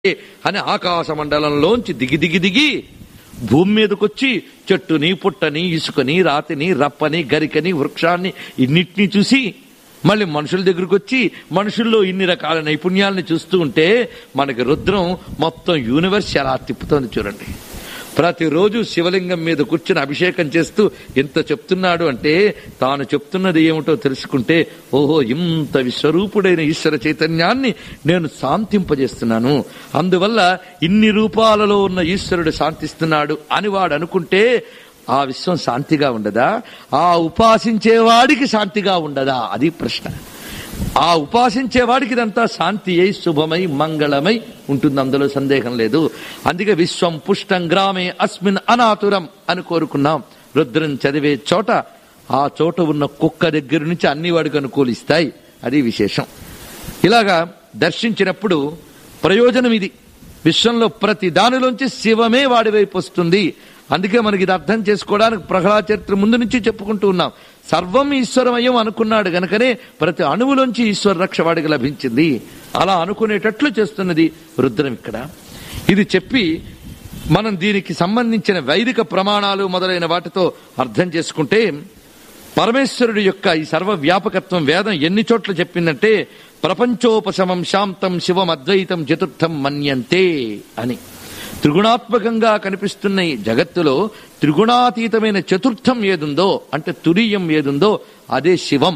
అని ఆకాశ మండలంలోంచి దిగి దిగి దిగి భూమి మీదకొచ్చి చెట్టుని పుట్టని ఇసుకని రాతిని రప్పని గరికని వృక్షాన్ని ఇన్నిటిని చూసి మళ్ళీ మనుషుల దగ్గరకు వచ్చి మనుషుల్లో ఇన్ని రకాల నైపుణ్యాలని చూస్తూ ఉంటే మనకి రుద్రం మొత్తం యూనివర్స్ ఎలా తిప్పుతోంది చూడండి ప్రతిరోజు శివలింగం మీద కూర్చుని అభిషేకం చేస్తూ ఇంత చెప్తున్నాడు అంటే తాను చెప్తున్నది ఏమిటో తెలుసుకుంటే ఓహో ఇంత విశ్వరూపుడైన ఈశ్వర చైతన్యాన్ని నేను శాంతింపజేస్తున్నాను అందువల్ల ఇన్ని రూపాలలో ఉన్న ఈశ్వరుడు శాంతిస్తున్నాడు అని వాడు అనుకుంటే ఆ విశ్వం శాంతిగా ఉండదా ఆ ఉపాసించేవాడికి శాంతిగా ఉండదా అది ప్రశ్న ఆ ఉపాసించేవాడికి ఇదంతా శాంతి అయి శుభమై మంగళమై ఉంటుంది అందులో సందేహం లేదు అందుకే విశ్వం పుష్టం గ్రామే అస్మిన్ అనాతురం అని కోరుకున్నాం రుద్రం చదివే చోట ఆ చోట ఉన్న కుక్క దగ్గర నుంచి అన్ని వాడికి అనుకూలిస్తాయి అది విశేషం ఇలాగా దర్శించినప్పుడు ప్రయోజనం ఇది విశ్వంలో ప్రతి దానిలోంచి శివమే వాడి వైపు వస్తుంది అందుకే మనకి ఇది అర్థం చేసుకోవడానికి ప్రహ్లాద చరిత్ర ముందు నుంచి చెప్పుకుంటూ ఉన్నాం సర్వం ఈశ్వరమయం అనుకున్నాడు గనుకనే ప్రతి అణువులోంచి ఈశ్వర రక్ష వాడికి లభించింది అలా అనుకునేటట్లు చేస్తున్నది రుద్రం ఇక్కడ ఇది చెప్పి మనం దీనికి సంబంధించిన వైదిక ప్రమాణాలు మొదలైన వాటితో అర్థం చేసుకుంటే పరమేశ్వరుడు యొక్క ఈ సర్వ వ్యాపకత్వం వేదం ఎన్ని చోట్ల చెప్పిందంటే ప్రపంచోపశమం శాంతం శివం అద్వైతం చతుర్థం మన్యంతే అని త్రిగుణాత్మకంగా కనిపిస్తున్న ఈ జగత్తులో త్రిగుణాతీతమైన చతుర్థం ఏదుందో అంటే తురీయం ఏదుందో అదే శివం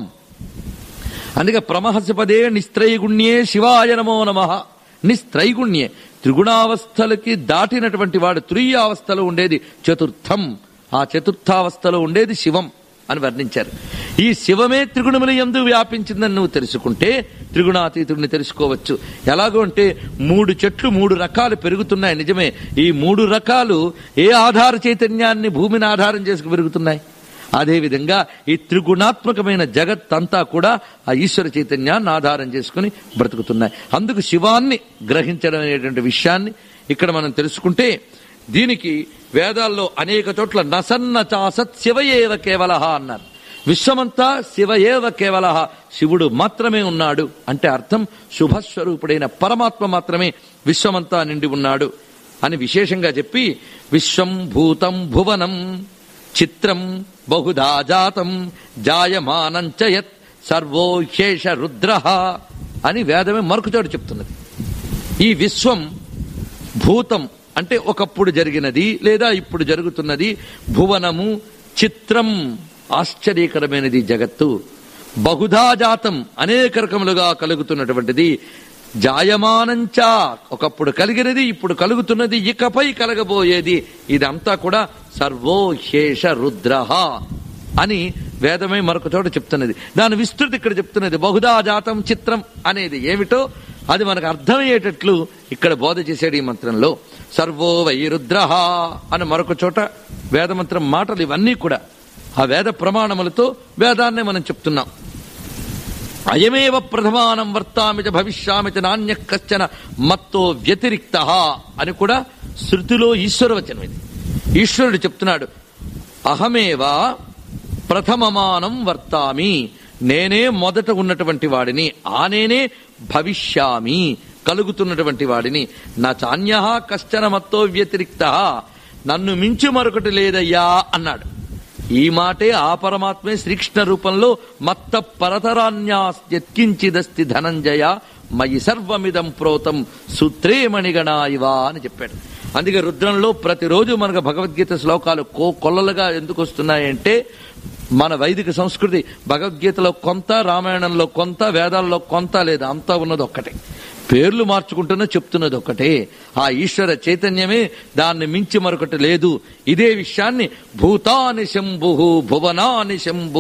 అందుకే ప్రమహసపదే నిస్త్రైగుణ్యే శివాయ నమో నమ నిస్త్రైగుణ్యే త్రిగుణావస్థలకి దాటినటువంటి వాడు తురీయావస్థలో ఉండేది చతుర్థం ఆ చతుర్థావస్థలో ఉండేది శివం అని వర్ణించారు ఈ శివమే త్రిగుణముల ఎందు వ్యాపించిందని నువ్వు తెలుసుకుంటే త్రిగుణాతీతుడిని తెలుసుకోవచ్చు ఎలాగో అంటే మూడు చెట్లు మూడు రకాలు పెరుగుతున్నాయి నిజమే ఈ మూడు రకాలు ఏ ఆధార చైతన్యాన్ని భూమిని ఆధారం చేసుకు పెరుగుతున్నాయి అదేవిధంగా ఈ త్రిగుణాత్మకమైన జగత్ అంతా కూడా ఆ ఈశ్వర చైతన్యాన్ని ఆధారం చేసుకుని బ్రతుకుతున్నాయి అందుకు శివాన్ని గ్రహించడం అనేటువంటి విషయాన్ని ఇక్కడ మనం తెలుసుకుంటే దీనికి వేదాల్లో అనేక చోట్ల నసన్న చాసత్ శివయేవ కేవలహ అన్నారు విశ్వమంతా శివయేవ కేవల శివుడు మాత్రమే ఉన్నాడు అంటే అర్థం శుభస్వరూపుడైన పరమాత్మ మాత్రమే విశ్వమంతా నిండి ఉన్నాడు అని విశేషంగా చెప్పి విశ్వం భూతం భువనం చిత్రం బహుధా జాతం జాయమానం చ యత్ సర్వోశేష రుద్ర అని వేదమే మరొక చోట చెప్తున్నది ఈ విశ్వం భూతం అంటే ఒకప్పుడు జరిగినది లేదా ఇప్పుడు జరుగుతున్నది భువనము చిత్రం ఆశ్చర్యకరమైనది జగత్తు బహుధా జాతం అనేక రకములుగా కలుగుతున్నటువంటిది జాయమానంచా ఒకప్పుడు కలిగినది ఇప్పుడు కలుగుతున్నది ఇకపై కలగబోయేది ఇదంతా కూడా సర్వోశేష రుద్ర అని వేదమే మరొక చోట చెప్తున్నది దాని విస్తృతి ఇక్కడ చెప్తున్నది బహుదా జాతం చిత్రం అనేది ఏమిటో అది మనకు అర్థమయ్యేటట్లు ఇక్కడ బోధ చేసేడు ఈ మంత్రంలో సర్వో వై రుద్ర అని మరొక చోట వేదమంత్రం మాటలు ఇవన్నీ కూడా ఆ వేద ప్రమాణములతో వేదాన్నే మనం చెప్తున్నాం అయమేవ ప్రథమానం వర్తామి చ భవిష్యామి చ నాణ్య కశ్చన మత్తో వ్యతిరిక్త అని కూడా శృతిలో ఈశ్వరవచనం ఇది ఈశ్వరుడు చెప్తున్నాడు అహమేవ ప్రథమమానం వర్తామి నేనే మొదట ఉన్నటువంటి వాడిని ఆ నేనే భవిష్యామి కలుగుతున్నటువంటి వాడిని నా చాన్య కశ్చన మత్తో వ్యతిరిక్త నన్ను మించి మరొకటి లేదయ్యా అన్నాడు ఈ మాటే ఆ పరమాత్మే శ్రీకృష్ణ రూపంలో మత్త పరతరాన్యాస్త్యత్కించిదస్తి ధనంజయ మయి సర్వమిదం ప్రోతం సూత్రే మణిగణా ఇవా అని చెప్పాడు అందుకే రుద్రంలో ప్రతిరోజు మనకు భగవద్గీత శ్లోకాలు కో కొల్లలుగా ఎందుకు వస్తున్నాయంటే మన వైదిక సంస్కృతి భగవద్గీతలో కొంత రామాయణంలో కొంత వేదాల్లో కొంత లేదు అంతా ఉన్నది ఒక్కటే పేర్లు మార్చుకుంటున్నా చెప్తున్నది ఒకటే ఆ ఈశ్వర చైతన్యమే దాన్ని మించి మరొకటి లేదు ఇదే విషయాన్ని భూతాని శంభు భువనాని శంభు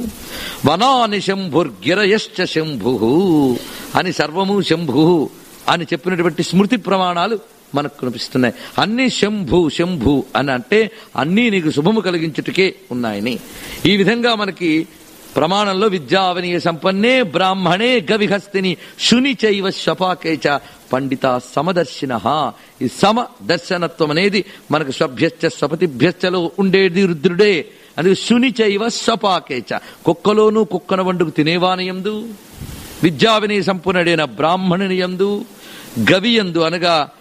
వనాని శంభుర్గిరయశ్చ శంభు అని సర్వము శంభు అని చెప్పినటువంటి స్మృతి ప్రమాణాలు మనకు కనిపిస్తున్నాయి అన్ని శంభు శంభు అని అంటే అన్నీ నీకు శుభము కలిగించుటకే ఉన్నాయని ఈ విధంగా మనకి ప్రమాణంలో విద్యావనీయ సంపన్నే బ్రాహ్మణే గవిహస్తిని శుని చైవ శపాకేచ పండిత సమదర్శిన ఈ సమ దర్శనత్వం అనేది మనకు స్వభ్యశ్చ స్వపతిభ్యశ్చలో ఉండేది రుద్రుడే అది శుని చైవ స్వపాకేచ కుక్కలోనూ కుక్కన వండుకు తినేవాని ఎందు విద్యావినయ సంపన్నుడైన బ్రాహ్మణుని యందు గవియందు అనగా